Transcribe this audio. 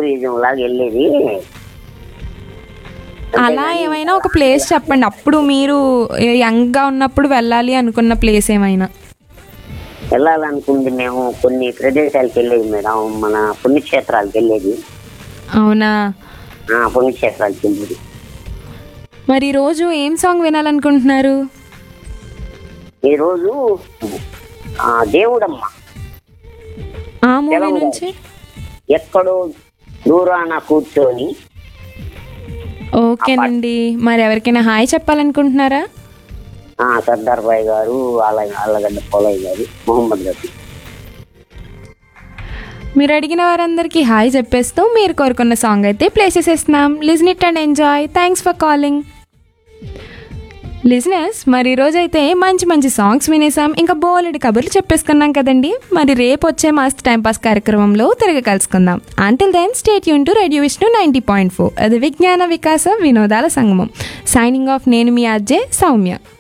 tourism లాగా వెళ్ళేది అలా ఏమైనా ఒక ప్లేస్ చెప్పండి అప్పుడు మీరు యంగ్గా ఉన్నప్పుడు వెళ్ళాలి అనుకున్న ప్లేస్ ఏమైనా వెళ్ళాలనుకుంది మేము కొన్ని ప్రదేశాలకు వెళ్ళేది మేడం మన పుణ్యక్షేత్రాలకు వెళ్ళేది అవునా ఆ, పుణ్యక్షేత్రాలకు వెళ్ళేది మరి రోజు ఏం సాంగ్ వినాలనుకుంటున్నారు ఈరోజు ఆ, దేవుడమ్మ ఆ మూవీ నుంచి ఎక్కడో దూరాన కూర్చొని ఓకేనండి మరి ఎవరికైనా హాయ్ చెప్పాలనుకుంటున్నారా ఆ, సర్దార్ బాయ్ గారు ఆల ఆలగడ్డ పోలయ్య గారు మొహమ్మద్ రఫీ మీరు అడిగిన వారందరికీ హాయ్ చెప్పేస్తూ మీరు కోరుకున్న సాంగ్ అయితే ప్లే చేసేస్తున్నాం listen it and enjoy thanks for calling listeners మరి ఈరోజు అయితే మంచి మంచి సాంగ్స్ వినేసాం ఇంకా బోలెడు కబుర్లు చెప్పేసుకున్నాం కదండి మరి రేపు వచ్చే మస్త్ టైంపాస్ కార్యక్రమంలో తిరిగి కలుసుకుందాం అంటిల్ దెన్ స్టేట్ యూన్ to radio Vishnu ninety point four అది విజ్ఞాన వికాస వినోదాల సంగమం సైనింగ్ ఆఫ్ నేను మీ అజ్జే సౌమ్య